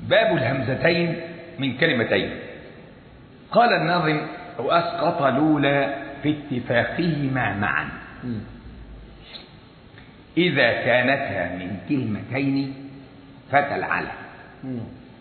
باب الهمزتين من كلمتين قال الناظم وأسقط الأولى في اتفاقهما معا مم. إذا كانتا من كلمتين فتلعلى مم.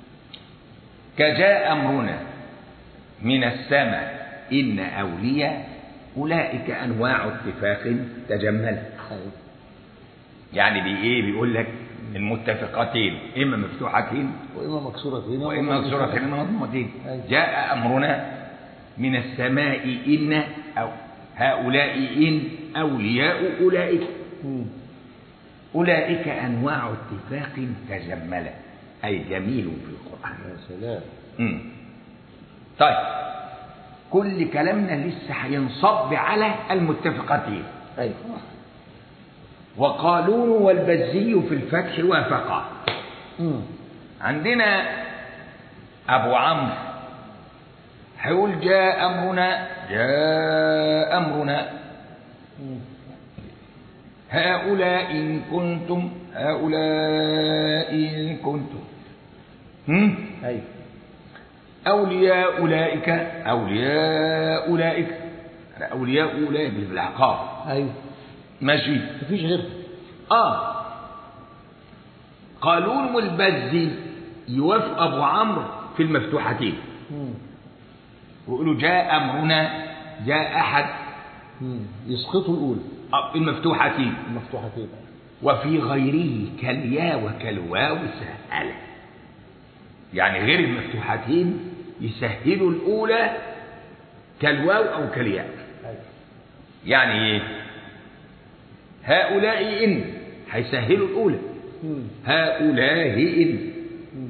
كجاء أمرنا من السماء إن أولياء أولئك أنواع اتفاق تجمل أيوة. يعني بإيه بيقول لك المتفقتين إما مفتوحتين وإما مكسورتين وإما مكسورتين إما مضمومتين أيوة. جاء أمرنا من السماء إن أو هؤلاء إن أولياء أولئك مم. أولئك أنواع اتفاق تجمل أي جميل في القرآن يا سلام مم. طيب كل كلامنا لسه هينصب على المتفقتين أيوة وقالون والبزي في الفتح وافقا مم. عندنا أبو عمرو هيقول جاء أمرنا جاء أمرنا مم. هؤلاء إن كنتم هؤلاء إن كنتم هم؟ أيوة أولياء أولئك أولياء أولئك أنا أولياء أولئك بالعقاب أيوة ماشي مفيش غيرها آه قالون والبزي يوافق أبو عمرو في المفتوحتين مم. ويقولوا جاء أمرنا جاء أحد مم. يسقطوا الأولى آه، في المفتوحتين المفتوحتين وفي غيره كاليا وكالواو سهلة يعني غير المفتوحتين يسهلوا الأولى كالواو أو كالياء أيوة يعني إيه؟ هؤلاء إن هيسهلوا الأولى مم. هؤلاء إن مم.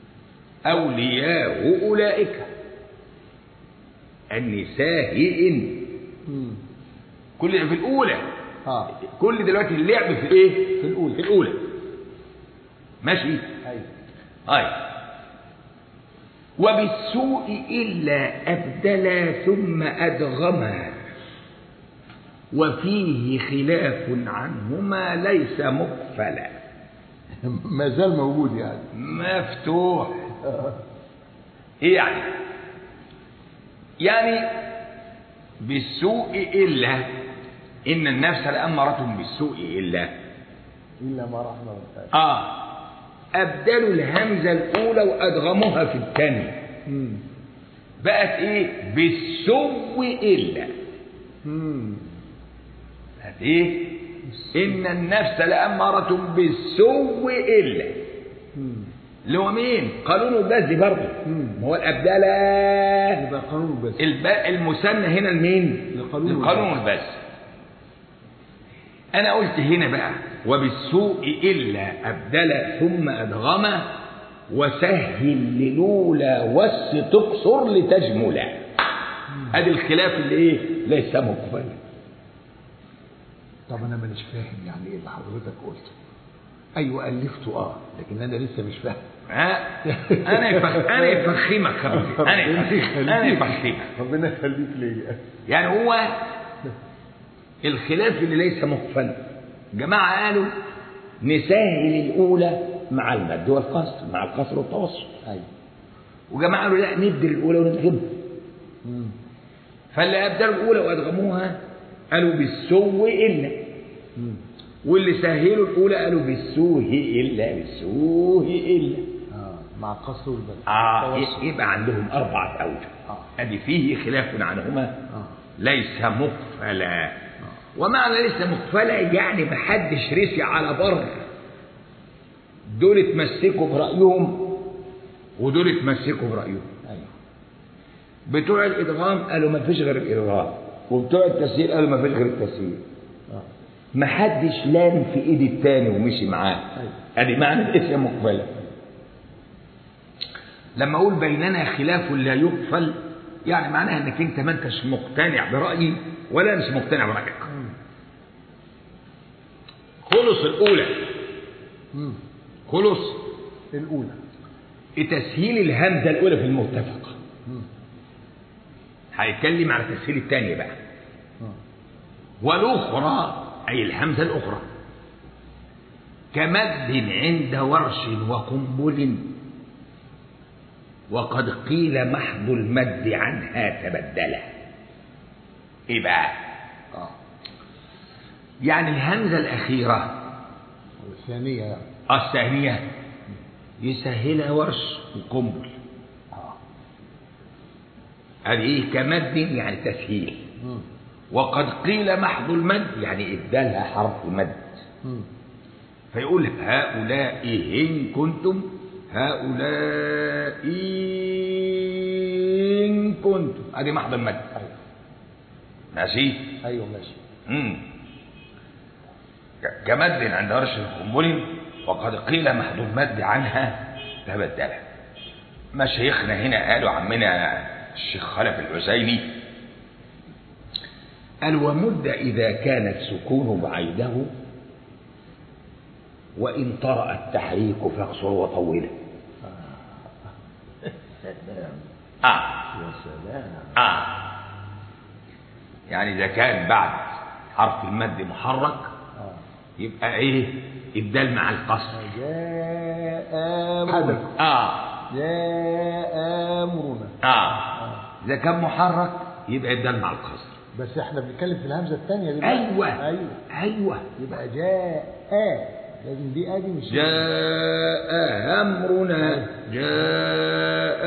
أولياء أولئك النساء إن مم. كل ده في الأولى آه كل دلوقتي اللعب في إيه؟ في الأولى في الأولى ماشي أيوة هاي وبالسوء إلا أبدلا ثم أدغما وفيه خلاف عنهما ليس مقفلا ما زال موجود يعني مفتوح ايه يعني يعني بالسوء إلا إن النفس لأمرة بالسوء إلا إلا ما رحم الله آه أبدلوا الهمزة الأولى وأدغموها في الثانية مم. بقت إيه بالسوء إلا مم. بقت إيه إن النفس لأمرة بالسوء إلا مم. اللي هو مين قانون البذل برضه مم. هو الأبدلة يبقى قانون بس الب... المثنى هنا لمين لقانون لقانون البث انا قلت هنا بقى وبالسوء الا ابدل ثم ادغم وسهل للولا وس تقصر لتجملا ادي الخلاف اللي ايه ليس مقبل طب انا مانيش فاهم يعني ايه اللي حضرتك قلته ايوه الفته اه لكن انا لسه مش فاهم ها انا يفخ... انا يفخمك خبرتي. انا يفخمك انا يفخمك ربنا يخليك ليا يعني هو الخلاف اللي ليس مقفل جماعة قالوا نسهل الأولى مع المد والقصر مع القصر والتوسط ايوه وجماعة قالوا لا نبدل الأولى وندغمها مم. فاللي أبدلوا الأولى وأدغموها قالوا بالسوء إلا مم. واللي سهلوا الأولى قالوا بالسوء إلا بالسوء إلا اه مع القصر والبدء آه التوسط. يبقى عندهم أربعة أوجه آه. أدي فيه خلاف عنهما اه ليس مقفلا ومعنى ليس مقفلا يعني محدش رسي على بر دول اتمسكوا برأيهم ودول اتمسكوا برأيهم ايوه بتوع الإدغام قالوا ما فيش غير الإدغام وبتوع التسهيل قالوا ما فيش غير التسهيل اه محدش لام في ايد التاني ومشي معاه أيوة. ادي معنى ليس مقفلا لما اقول بيننا خلاف لا يقفل يعني معناها انك انت ما انتش مقتنع برأيي ولا مش مقتنع برأيك مم. خلص الأولى مم. خلص الاولى تسهيل الهمزة الأولى في المتفق مم. هيتكلم على تسهيل الثانية بقى اه والأخرى أي الهمزة الأخرى كمد عند ورش وقنبل وقد قيل محض المد عنها تبدله ايه بقى اه يعني الهمزة الأخيرة والثانية يعني الثانية يسهلها ورش وقنبل اه هذه ايه كمد يعني تسهيل مم. وقد قيل محض المد يعني ادالها حرف مد مم. فيقول هؤلاء إن كنتم هؤلاء إن كنتم ادي محض المد ايوه ماشي ايوه ماشي مم. ك- كمد عند هرش القنبلي وقد قيل محض المد عنها تبدلها مشايخنا هنا قالوا عمنا الشيخ خلف الحسيني قال ومد إذا كانت سكون بعيده وإن طرأ التحريك فاقصر وطوله سلام آه يا سلام آه يعني إذا كان بعد حرف المد محرك اه يبقى إيه الدال مع القصر جاء امرنا آه جاء امرنا آه إذا كان محرك يبقى الدال مع القصر بس احنا بنتكلم في الهمزه الثانيه دلوقتي أيوة ايوه أيوة يبقى جاء لازم دي ادي مش جاء أمرنا جاء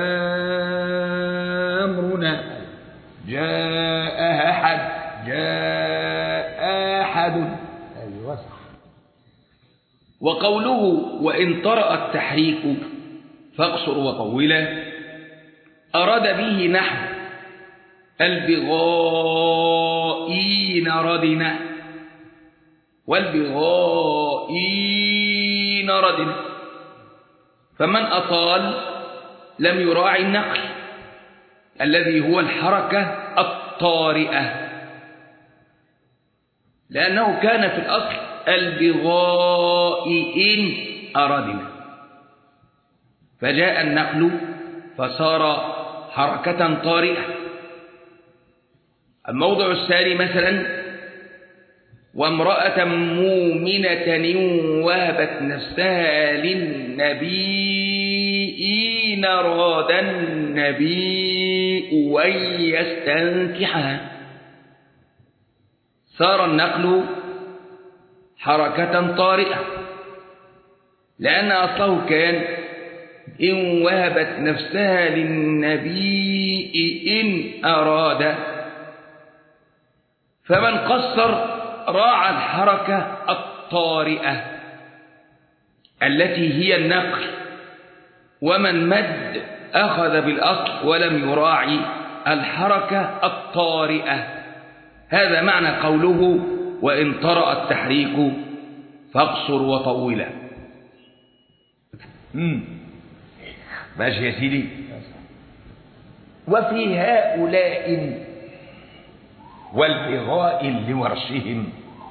أمرنا جاء أحد جاء أحد ايوه صح وقوله وإن طرأ التحريك فاقصر وطولا أراد به نحو البغائين ردنا والبغائين ردنا فمن أطال لم يراعي النقل الذي هو الحركة الطارئة لأنه كان في الأصل البغائين أردنا فجاء النقل فصار حركة طارئة الموضع الثاني مثلا وامرأة مؤمنة وهبت نفسها للنبي إن أراد النبي أن يستنكحها صار النقل حركة طارئة لأن أصله كان إن وهبت نفسها للنبي إن أراد فمن قصر راعى الحركة الطارئة التي هي النقل ومن مد أخذ بالأصل ولم يراعي الحركة الطارئة هذا معنى قوله وإن طرأ التحريك فاقصر وطولا مم. ماشي يا سيدي وفي هؤلاء والبغاء لورشهم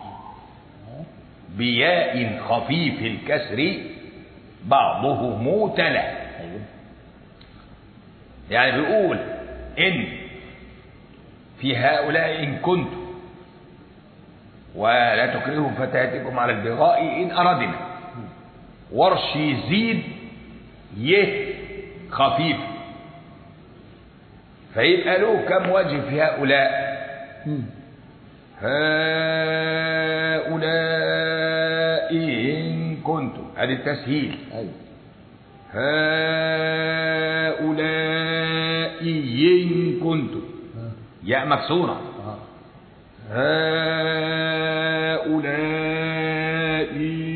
بياء خفيف الكسر بعضه موتلة يعني بيقول إن في هؤلاء إن كنتم ولا تكرهوا فتاتكم على البغاء إن أردنا ورش يزيد يه خفيف فيبقى له كم وجه في هؤلاء مم. هؤلاء إن كنتم هذه التسهيل ايوه هؤلاء إن كنتم ها. ياء مكسورة اه هؤلاء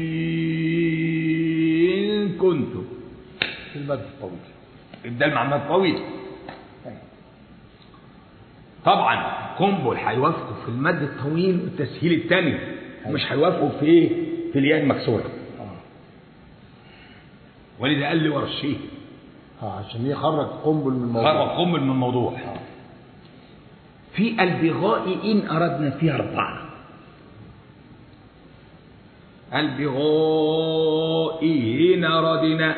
إن كنتم في المد الطويل الدال مع مد طويل أيوة. طبعا قنبل هيوافقوا في المد الطويل والتسهيل الثاني مش هيوافقوا في ايه في الياء المكسوره اه ولذا قال لي ورشيه اه عشان يخرج قنبل من الموضوع خرج قنبل من الموضوع آه. في البغاء إن أردنا فيها أربعة البغاء إن أردنا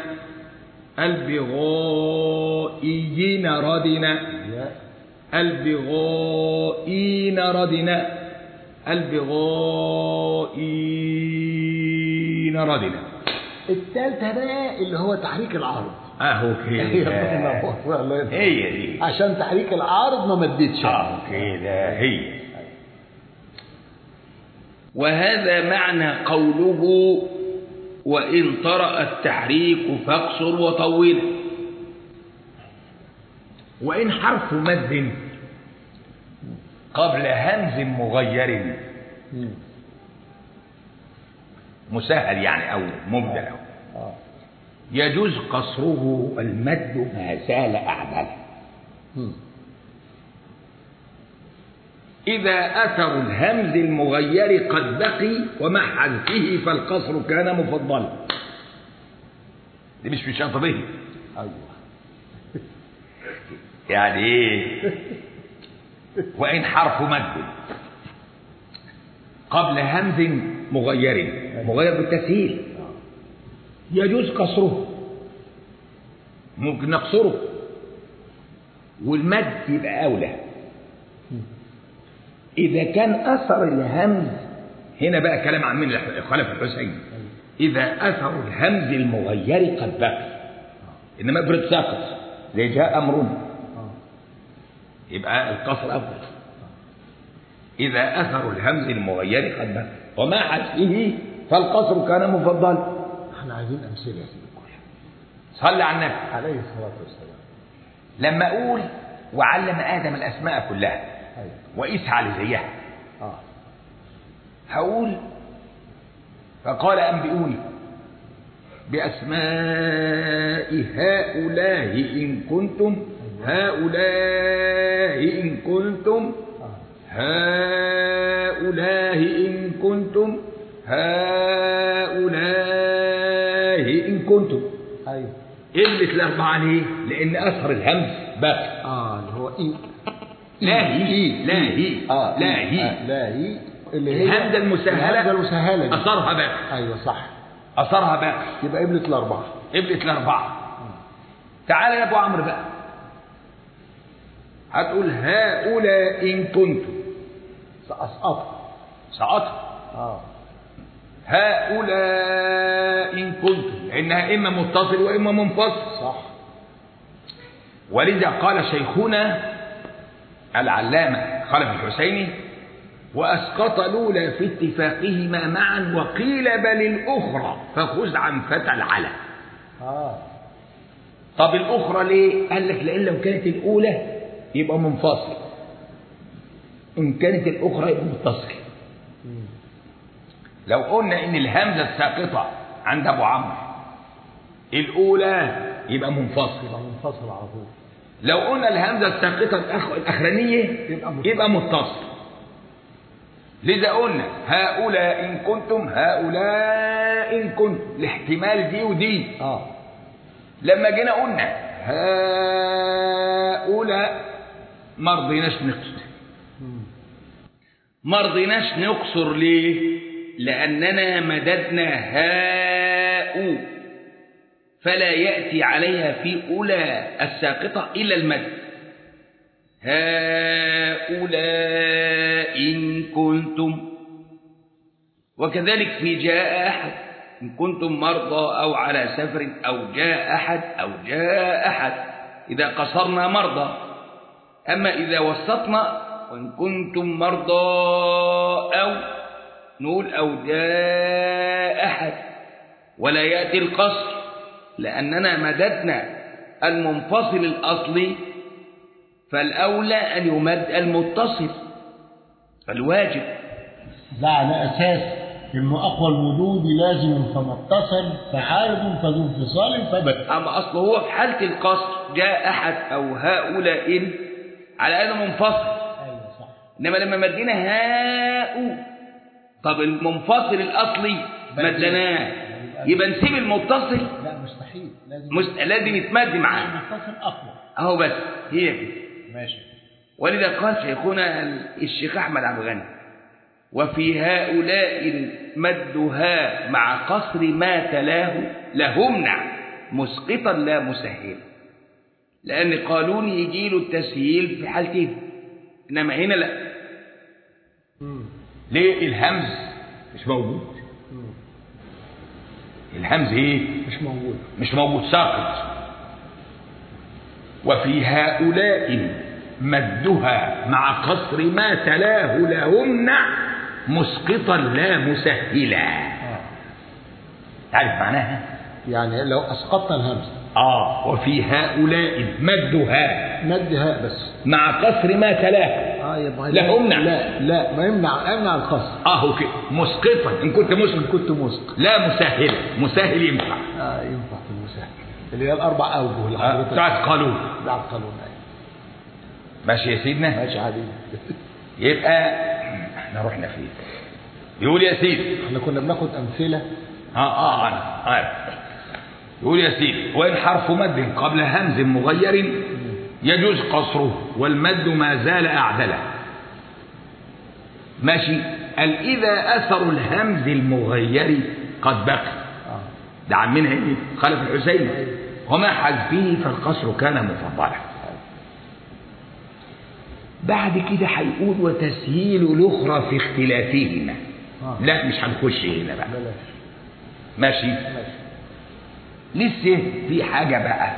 البغاء إن أردنا ياء البغاء إن أردنا البغاء إن أردنا التالتة بقى اللي هو تحريك العارض اهو هي كده الله الله يرضى. هي دي عشان تحريك العارض ما مدتش اه كده هي وهذا معنى قوله وإن طرأ التحريك فاقصر وطول وإن حرف مد قبل همز مغير مم. مسهل يعني أو مبدل اه يجوز قصره المد ما زال أعدل مم. إذا أثر الهمز المغير قد بقي ومع حذفه فالقصر كان مفضلا دي مش في شطبه ايوه يعني ايه وإن حرف مد قبل همز مغير مغير بالتسهيل يجوز قصره ممكن نقصره والمد يبقى أولى إذا كان أثر الهمز هنا بقى كلام عن من خلف الحسين إذا أثر الهمز المغير قد بقي إنما افرض سقط زي جاء أمرنا اه يبقى القصر أفضل إذا أثر الهمز المغير قد بقي وما حذفه فالقصر كان مفضلا احنا عايزين امثله يا سيدي صلى على النبي عليه الصلاه والسلام لما أقول وعلم آدم الأسماء كلها ايوه وقيس على زيها اه هقول فقال أنبئوني بأسماء هؤلاء إن كنتم هؤلاء إن كنتم اه هؤلاء إن كنتم هؤلاء إن كنتم ايوه قلت الأربعة ليه؟ لأن أثر الهمز باقي اه اللي هو ايه لا هي لا هي اه لا إيه. هي آه. لا هي اللي هي الهمزة المسهلة الهمزه المسهله دي أثرها باقي ايوه صح أثرها باقي يبقى قبلة الاربعه قبلت الأربعة تعال يا أبو عمرو بقى هتقول هؤلاء إن كنتم اسقطها سقطها اه هؤلاء إن كنتم لأنها إما متصل وإما منفصل صح ولذا قال شيخنا العلامة خلف الحسيني وأسقط الأولى في اتفاقهما معا وقيل بل الأخرى فخذ عن فتى العلم اه طب الأخرى ليه؟ قال لك لأن لو كانت الأولى يبقى منفصل إن كانت الأخرى يبقى متصل مم. لو قلنا إن الهمزة الساقطة عند أبو عمرو الأولى يبقى منفصل يبقى منفصل على طول لو قلنا الهمزة الساقطة الأخ... الأخرانية يبقى متصل. يبقى متصل لذا قلنا هؤلاء إن كنتم هؤلاء إن كنتم الاحتمال دي ودي اه لما جينا قلنا هؤلاء ما رضيناش نقصر مم. ما رضيناش نقصر ليه لأننا مددنا هاء فلا يأتي عليها في أولى الساقطة إلا المد هؤلاء إن كنتم وكذلك في جاء أحد إن كنتم مرضى أو على سفر أو جاء أحد أو جاء أحد إذا قصرنا مرضى أما إذا وسطنا وإن كنتم مرضى أو نقول أو جاء أحد ولا يأتي القصر لأننا مددنا المنفصل الأصلي فالأولى أن يمد المتصل فالواجب ده على أساس إنه أقوى الوجود لازم فمتصل فعارض فذو انفصال فبدأ أما أصله هو في حالة القصر جاء أحد أو هؤلاء إن على أنه منفصل أيوة صح إنما لما مدينا هاء طب المنفصل الأصلي مدناه يبقى نسيب المتصل لا مستحيل لازم مست... لازم يتمد معاه المتصل أقوى أهو بس هي كده ماشي ولذا قال شيخنا الشيخ أحمد عبد الغني وفي هؤلاء مدها مع قصر ما تلاه لهمنع مسقطا لا مسهلا لأن قانون يجي له التسهيل في حالتين إنما هنا لا مم. ليه الهمز مش موجود مم. الهمز ايه مش موجود مش موجود ساقط وفي هؤلاء مدها مع قصر ما تلاه لهن مسقطا لا مسهلا آه. تعرف معناها يعني لو اسقطنا الهمزه اه وفي هؤلاء مدها مد هاء بس مع قصر ما تلاه اه يبقى لا امنع لا لا ما يمنع يمنع القصر اه اوكي مسقطا ان كنت مسقط كنت مسق لا مسهلا مسهل ينفع اه ينفع في المساهل اللي هي الاربع اوجه اللي آه، حضرتك بتاعت قالون بتاعت قانون أيوة. ماشي يا سيدنا ماشي عادي يبقى احنا رحنا فين يقول يا سيدي احنا كنا بناخد امثله اه اه انا عارف يقول يا سيدي وان حرف مد قبل همز مغير يجوز قصره والمد ما زال اعدله ماشي قال اذا اثر الهمز المغير قد بقي اه ده عمنا ايه خلف الحسين وما حذفه فالقصر كان مفضلا بعد كده هيقول وتسهيل الاخرى في اختلافهما آه. لا مش هنخش هنا بقى بلاش ماشي ماشي لسه في حاجة بقى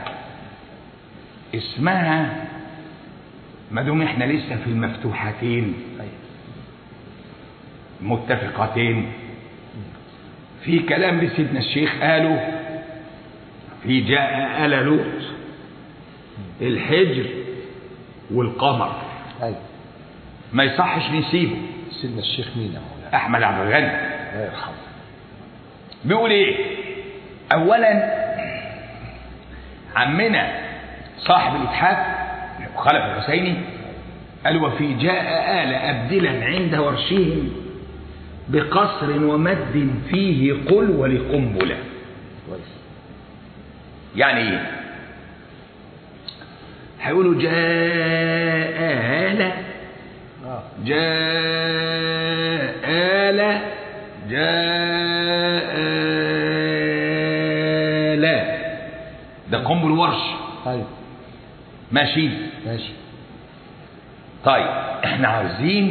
اسمها ما دام احنا لسه في المفتوحتين أيوة. متفقتين في كلام لسيدنا الشيخ قاله في جاء آل لوط الحجر والقمر ايوه ما يصحش نسيبه سيدنا الشيخ مين يا مولانا احمد عبد الغني الله يرحمه بيقول ايه اولا عمنا صاحب الاتحاد خلف الحسيني قال وفي جاء آل أبدلا عند ورشهم بقصر ومد فيه قل ولقنبلة كويس يعني ايه هيقولوا جاء آل اه جاء آل جاء آل ده قنبل ورش ايوه ماشي ماشي طيب احنا عاوزين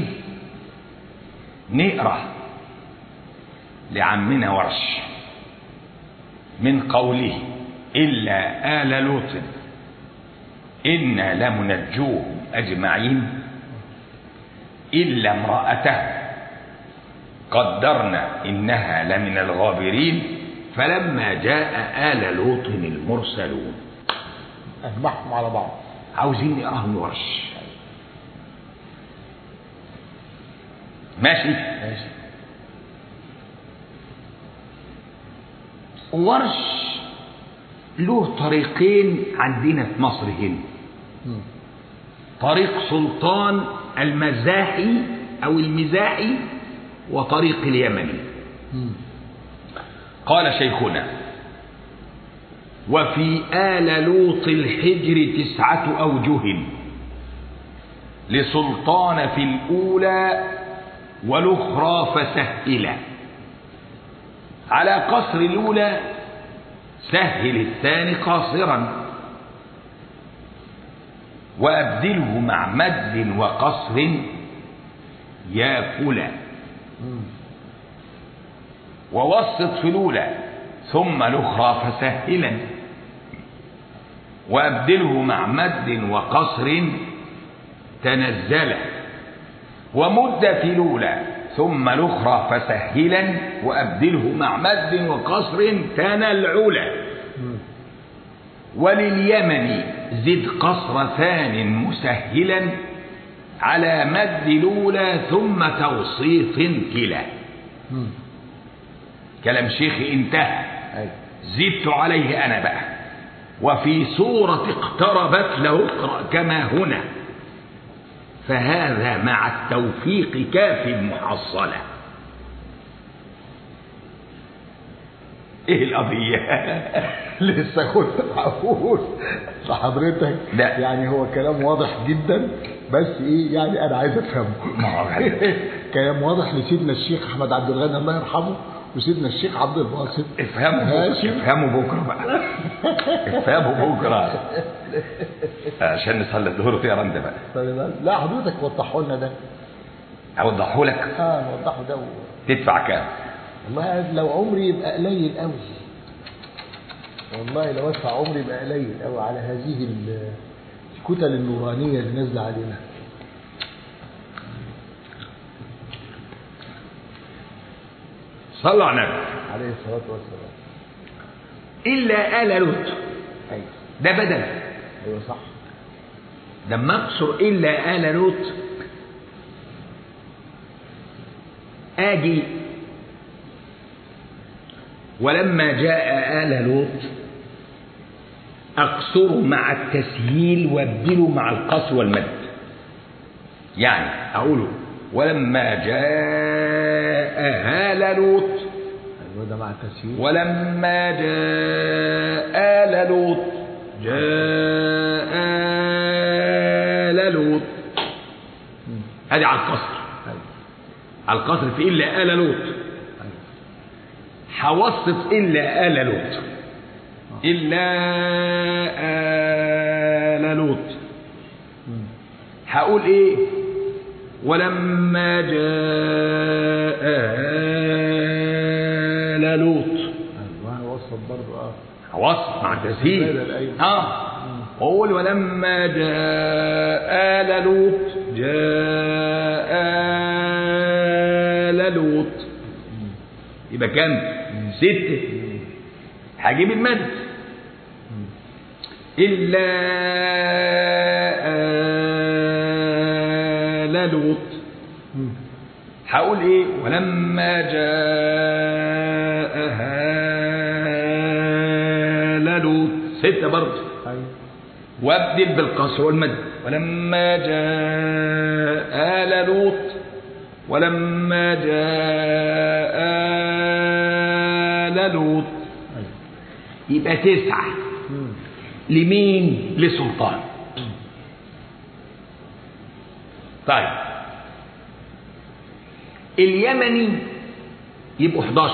نقرا لعمنا ورش من قوله الا ال لوط انا لمنجوهم اجمعين الا امراته قدرنا انها لمن الغابرين فلما جاء ال لوط المرسلون اجمعهم على بعض عاوزين نقراهم ورش ماشي ماشي ورش له طريقين عندنا في مصر هنا مم. طريق سلطان المزاحي او المزاحي وطريق اليمني مم. قال شيخنا وفي آل لوط الحجر تسعة أوجه لسلطان في الأولى والأخرى فسهلا على قصر الأولى سهل الثاني قاصرا وأبدله مع مد وقصر ياكلا مم. ووسط في الأولى ثم الأخرى فسهلا وأبدله مع مد وقصر تنزلا ومد في الأولى ثم الأخرى فسهلا وأبدله مع مد وقصر تنلعلا مم. ولليمن زد قصر ثان مسهلا على مد الأولى ثم توصيف كلا مم. كلام شيخي انتهى ايوه زدت عليه أنا بقى وفي سورة اقتربت له اقرأ كما هنا فهذا مع التوفيق كاف محصلة ايه القضية لسه كنت هقول لحضرتك لا. يعني هو كلام واضح جدا بس ايه يعني انا عايز افهمه ما هو غالب. كلام واضح لسيدنا الشيخ احمد عبد الغني الله يرحمه وسيدنا الشيخ عبد الباسط افهموا ماشي. بكرة افهموا بكرة بقى افهموا بكرة عشان نصلي الظهر وتقرا انت بقى طيب لا حضرتك وضحوا لنا ده اوضحه لك اه وضحوا ده و... تدفع كام والله لو عمري يبقى قليل قوي والله لو ادفع عمري يبقى قليل قوي على هذه ال- الكتل النورانيه اللي نازله علينا صلوا على النبي عليه الصلاه والسلام إلا آل لوط ايوه ده بدل ايوه صح لما أقصر إلا آل لوط آجي ولما جاء آل لوط أقصر مع التسهيل وابدله مع القصر والمد يعني أقوله ولما جاء آل لوط ايوه ده مع التسهيل ولما جاء آل لوط جاء آل لوط هذه على القصر ايوه على القصر في إلا آل لوط ايوه هوصف إلا آل لوط إلا آل لوط مم. هقول إيه ولما جاء آل لوط ايوه وصل برضه اه وصف مع التسهيل بدل، أيوة. اه قول ولما جاء آل لوط جاء آل لوط يبقى كام ستة هجيب المد إلا آل لوط مم. هقول ايه ولما جاء آل لوط ستة برضه ايوه وابدل بالقصر والمد ولما جاء آل لوط ولما جاء آل لوط ايوه يبقى تسعة مم. لمين لسلطان طيب اليمني يبقوا 11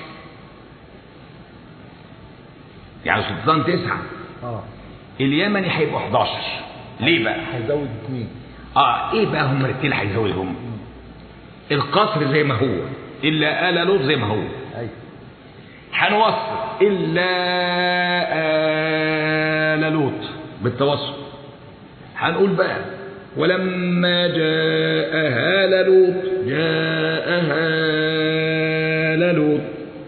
يعني سلطان تسعة اه اليمني هيبقوا 11 ليه بقى؟ هيزود اثنين اه ايه بقى هم الرجاله هيزودهم؟ القصر زي ما هو الا آل لوط زي ما هو ايوه هنوصل الا آل لوط بالتوسط هنقول بقى ولما جاء آل لوط جاء آل لوط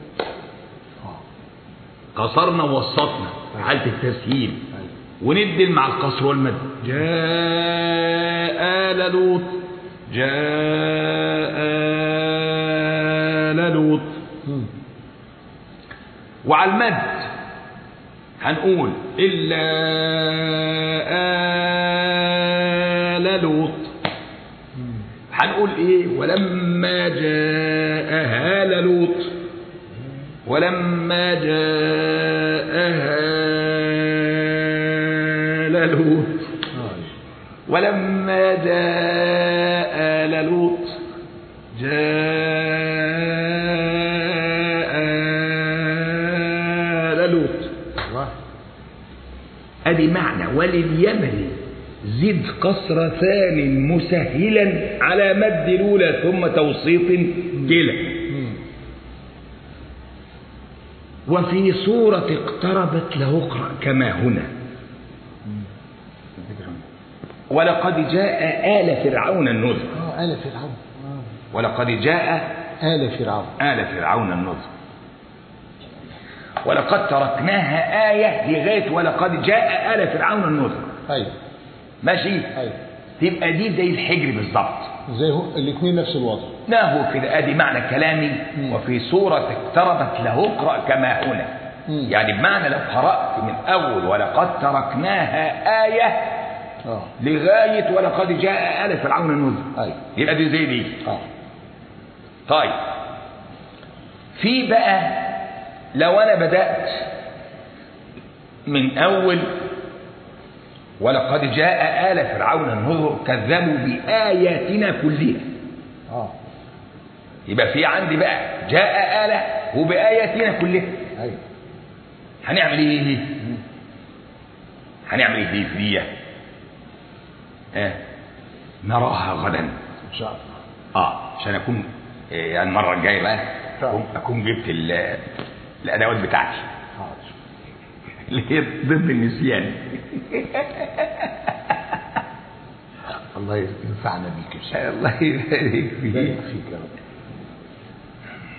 قصرنا ووسطنا حالة التسهيل ايوه وندل مع القصر والمد جاء آل لوط جاء آل لوط مم. وعلى المد هنقول إلا آل لوط مم. هنقول إيه ولما جاء آل لوط ولما جاء آل لوط آه. ولما جاء آل لوط جاء آل لوط ايوه ادي معنى ولليمن زد قصر ثان مسهلا على مد الاولى ثم توسيط كلا مم. وفي صورة اقتربت له اقرأ كما هنا ولقد جاء آل فرعون النذر اه آل فرعون آه. ولقد جاء آل فرعون آل فرعون النذر ولقد تركناها آية لغاية ولقد جاء آل فرعون النذر ايوه ماشي ايوه تبقى دي زي الحجر بالظبط زي هو الاثنين نفس الوضع ما هو كده ادي معنى كلامي مم. وفي صورة اقتربت له اقرأ كما هنا مم. يعني بمعنى لو قرأت من أول ولقد تركناها آية اه لغاية ولقد جاء آل فرعون النذر ايوه يبقى دي زي دي اه طيب في بقى لو أنا بدأت من أول ولقد جاء آل فرعون النذر كذبوا بآياتنا كلها اه يبقى في عندي بقى جاء آل وبآياتنا كلها ايوه هنعمل ايه هنعمل ايه دي في دي آه. نراها غدا ان شاء الله اه عشان اكون آه، يعني المره الجايه بقى طبعا. اكون, أكون جبت ال- الادوات بتاعتي حاضر اللي هي ضد النسيان الله ينفعنا بيك يا شيخ الله يبارك يبارك فيك فيك يا رب